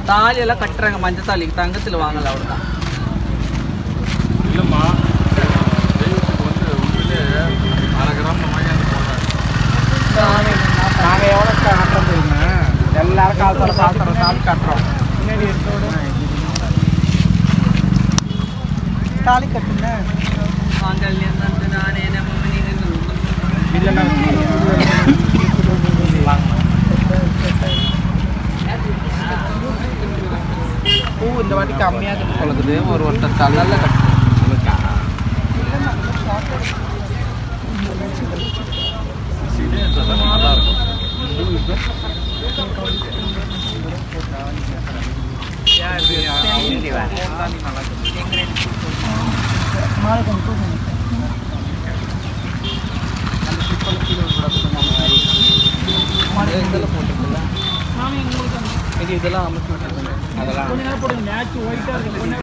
தாலி எல்லாம் கட்டுறாங்க மஞ்சள் தாலிக்கு தங்கத்தில் வாங்கல அவ்வளோதான் இல்லைம்மா தெய்வத்துக்கு வந்து உண்மையிலே அரை கிராம் வாங்கி போடுறாங்க நாங்கள் எவ்வளோ கட்டுறோம் தெரியுமா எல்லாரும் காலத்தில் சாப்பிட்றோம் சாப்பிட்டு கட்டுறோம் தாலி கட்டுங்க மாங்கல்யம் தந்து நானே நம்ம இல்லைன்னா பூ இந்த வாட்டி கம்மியாக கட்டு பழகுது ஒரு ஒருத்தர் கல்லல்ல கட்டு நல்லா இருக்கும் இதெல்லாம் போட்டுருக்குல்ல இது இதெல்லாம் அமைச்சு விட்டுருக்குங்க அதெல்லாம்